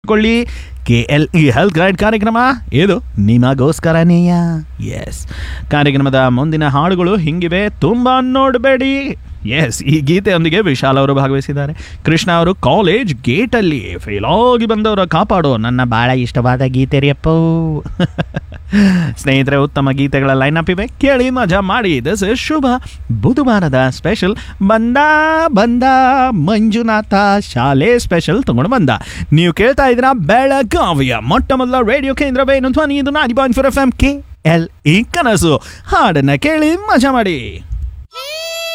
ಕೊಳ್ಳಿ K L E health guide ಕಾರ್ಯಕ್ರಮ ಇದು ನಿಮಗೋಸ್ಕರನೇಯ S ಕಾರ್ಯಕ್ರಮದ ಮುಂದಿನ ಹಾಡುಗಳು ಹಿಂಗಿವೆ ತುಂಬ ನೋಡಬೇಡಿ ಎಸ್ ಈ ಗೀತೆಯೊಂದಿಗೆ ವಿಶಾಲ್ ಅವರು ಭಾಗವಹಿಸಿದ್ದಾರೆ ಕೃಷ್ಣ ಅವರು ಕಾಲೇಜ್ ಗೇಟಲ್ಲಿ ಫೇಲ್ ಆಗಿ ಬಂದವರ ಕಾಪಾಡೋ ನನ್ನ ಭಾಳ ಇಷ್ಟವಾದ ಗೀತೆ ರೀ ಅಪ್ಪೋ ಸ್ನೇಹಿತರೆ ಉತ್ತಮ ಗೀತೆಗಳ ಲೈನಪ್ ಇವೆ ಕೇಳಿ ಮಜಾ ಮಾಡಿ ದಿಸ್ ಇಸ್ ಶುಭ ಬುಧವಾರದ ಸ್ಪೆಷಲ್ ಬಂದ ಬಂದ ಮಂಜುನಾಥ ಶಾಲೆ ಸ್ಪೆಷಲ್ ತಗೊಂಡು ಬಂದ ನೀವು ಕೇಳ್ತಾ ಇದ್ದೀರಾ ಬೆಳಗಾವಿಯ ಮೊಟ್ಟ ಮೊದಲ ರೇಡಿಯೋ ಕೇಂದ್ರವೇನು ಧ್ವನಿ ಇದು ನಾಡಿ point four F M K L ಈ ಕನಸು ಹಾಡನ್ನ ಕೇಳಿ ಮಜಾ ಮಾಡಿ